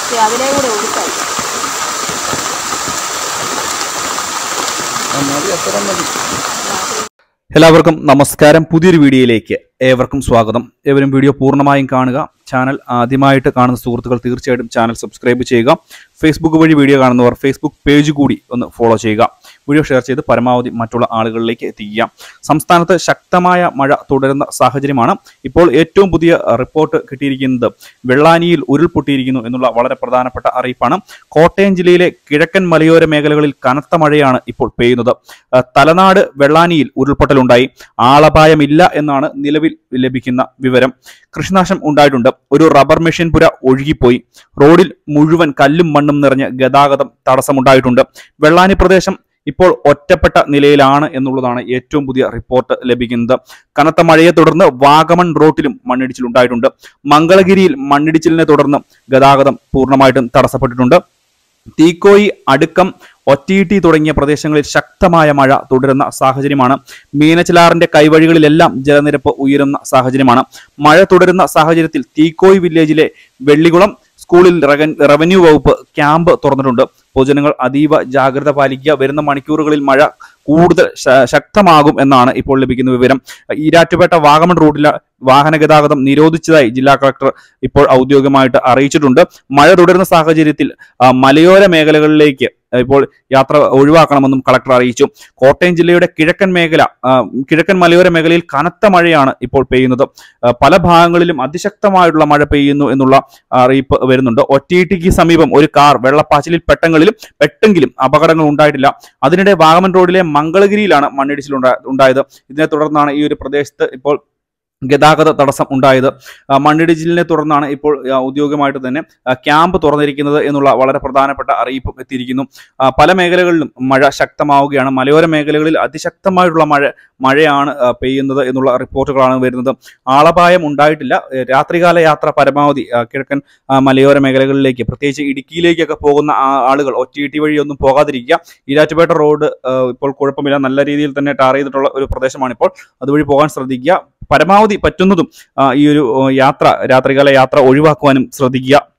പക്ഷേ അതിലെ കൂടെ ഒഴുക്കായി മതി എത്ര മതി എല്ലാവർക്കും നമസ്കാരം പുതിയൊരു വീഡിയോയിലേക്ക് ഏവർക്കും സ്വാഗതം ഏവരും വീഡിയോ പൂർണ്ണമായും കാണുക ചാനൽ ആദ്യമായിട്ട് കാണുന്ന സുഹൃത്തുക്കൾ തീർച്ചയായിട്ടും ചാനൽ സബ്സ്ക്രൈബ് ചെയ്യുക ഫേസ്ബുക്ക് വഴി വീഡിയോ കാണുന്നവർ ഫേസ്ബുക്ക് പേജ് കൂടി ഒന്ന് ഫോളോ ചെയ്യുക വീഡിയോ ഷെയർ ചെയ്ത് പരമാവധി മറ്റുള്ള ആളുകളിലേക്ക് എത്തിക്കുക സംസ്ഥാനത്ത് ശക്തമായ മഴ തുടരുന്ന സാഹചര്യമാണ് ഇപ്പോൾ ഏറ്റവും പുതിയ റിപ്പോർട്ട് കിട്ടിയിരിക്കുന്നത് വെള്ളാനിയിൽ ഉരുൾപൊട്ടിയിരിക്കുന്നു എന്നുള്ള വളരെ പ്രധാനപ്പെട്ട അറിയിപ്പാണ് കോട്ടയം ജില്ലയിലെ കിഴക്കൻ മലയോര മേഖലകളിൽ കനത്ത മഴയാണ് ഇപ്പോൾ പെയ്യുന്നത് ആ, തലനാട് വെള്ളാനിയിൽ ഉരുൾപൊട്ടലുണ്ടായി ആളപായമില്ല എന്നാണ് നിലവിൽ ലഭിക്കുന്ന വിവരം കൃഷിനാശം ഉണ്ടായിട്ടുണ്ട് ഒരു റബ്ബർ മെഷീൻ പുര ഒഴുകിപ്പോയി റോഡിൽ മുഴുവൻ കല്ലും മണ്ണും നിറഞ്ഞ് ഗതാഗതം തടസ്സമുണ്ടായിട്ടുണ്ട് വെള്ളാനി പ്രദേശം ഇപ്പോൾ ഒറ്റപ്പെട്ട നിലയിലാണ് എന്നുള്ളതാണ് ഏറ്റവും പുതിയ റിപ്പോർട്ട് ലഭിക്കുന്നത് കനത്ത മഴയെ തുടർന്ന് വാഗമൺ റോട്ടിലും മണ്ണിടിച്ചിലുണ്ടായിട്ടുണ്ട് മംഗളഗിരിയിൽ മണ്ണിടിച്ചിലിനെ തുടർന്ന് ഗതാഗതം പൂർണ്ണമായിട്ടും തടസ്സപ്പെട്ടിട്ടുണ്ട് തീക്കോയി അടുക്കം ഒറ്റീട്ടി തുടങ്ങിയ പ്രദേശങ്ങളിൽ ശക്തമായ മഴ തുടരുന്ന സാഹചര്യമാണ് മീനച്ചിലാറിന്റെ കൈവഴികളിലെല്ലാം ജലനിരപ്പ് ഉയരുന്ന സാഹചര്യമാണ് മഴ തുടരുന്ന സാഹചര്യത്തിൽ തീക്കോയി വില്ലേജിലെ വെള്ളികുളം സ്കൂളിൽ റവൻ- റവന്യൂ വകുപ്പ് ക്യാമ്പ് തുറന്നിട്ടുണ്ട് പൊതുജനങ്ങൾ അതീവ ജാഗ്രത പാലിക്കുക വരുന്ന മണിക്കൂറുകളിൽ മഴ കൂടുതൽ ശ- ശക്തമാകും എന്നാണ് ഇപ്പോൾ ലഭിക്കുന്ന വിവരം ഈരാറ്റുപേട്ട വാഗമൺ റൂട്ടിലെ വാഹന ഗതാഗതം നിരോധിച്ചതായി ജില്ലാ കളക്ടർ ഇപ്പോൾ ഔദ്യോഗികമായിട്ട് അറിയിച്ചിട്ടുണ്ട് മഴ തുടരുന്ന സാഹചര്യത്തിൽ ആ, മലയോര മേഖലകളിലേക്ക് ഇപ്പോൾ യാത്ര ഒഴിവാക്കണമെന്നും കളക്ടർ അറിയിച്ചു കോട്ടയം ജില്ലയുടെ കിഴക്കൻ മേഖല ആ, കിഴക്കൻ മലയോര മേഖലയിൽ കനത്ത മഴയാണ് ഇപ്പോൾ പെയ്യുന്നത് ആ, പല ഭാഗങ്ങളിലും അതിശക്തമായിട്ടുള്ള മഴ പെയ്യുന്നു എന്നുള്ള അറിയിപ്പ് വരുന്നുണ്ട് ഒറ്റയിട്ടിക്ക് സമീപം ഒരു കാർ വെള്ളപ്പാച്ചിലിൽ പെട്ടെങ്കിലും പെട്ടെങ്കിലും അപകടങ്ങൾ ഉണ്ടായിട്ടില്ല അതിനിടെ വാഗമൺ റോഡിലെ മംഗളഗിരിയിലാണ് മണ്ണിടിച്ചിൽ ഉണ്ടാ- ഉണ്ടായത് ഇതിനെ തുടർന്നാണ് ഈ ഒരു പ്രദേശത്ത് ഇപ്പോൾ ഗതാഗത തടസ്സം ഉണ്ടായത് ആ, മണ്ണിടിച്ചിലിനെ തുടർന്നാണ് ഇപ്പോൾ ആ, ഔദ്യോഗികമായിട്ട് തന്നെ ആ, ക്യാമ്പ് തുറന്നിരിക്കുന്നത് എന്നുള്ള വളരെ പ്രധാനപ്പെട്ട അറിയിപ്പ് എത്തിയിരിക്കുന്നു ആ, പല മേഖലകളിലും മഴ ശക്തമാവുകയാണ് മലയോര മേഖലകളിൽ അതിശക്തമായിട്ടുള്ള മഴ മഴയാണ് ആ, പെയ്യുന്നത് എന്നുള്ള റിപ്പോർട്ടുകളാണ് വരുന്നത് ആളപായം ഉണ്ടായിട്ടില്ല ഏ, രാത്രികാല യാത്ര പരമാവധി ആ, കിഴക്കൻ ആ, മലയോര മേഖലകളിലേക്ക് പ്രത്യേകിച്ച് ഇടുക്കിയിലേക്കൊക്കെ പോകുന്ന ആ- ആളുകൾ ഒറ്റയിട്ടി വഴിയൊന്നും പോകാതിരിക്കുക ഈരാറ്റുപേട്ട റോഡ് ആ, ഇപ്പോൾ കുഴപ്പമില്ല നല്ല രീതിയിൽ തന്നെ ടാർ ചെയ്തിട്ടുള്ള ഒരു പ്രദേശമാണ് ഇപ്പോൾ അതുവഴി പോകാൻ ശ്രദ്ധിക്കുക പരമാവധി പറ്റുന്നതും ആ, ഈ ഒരു ഓ, യാത്ര രാത്രികാല യാത്ര ഒഴിവാക്കുവാനും ശ്രദ്ധിക്കുക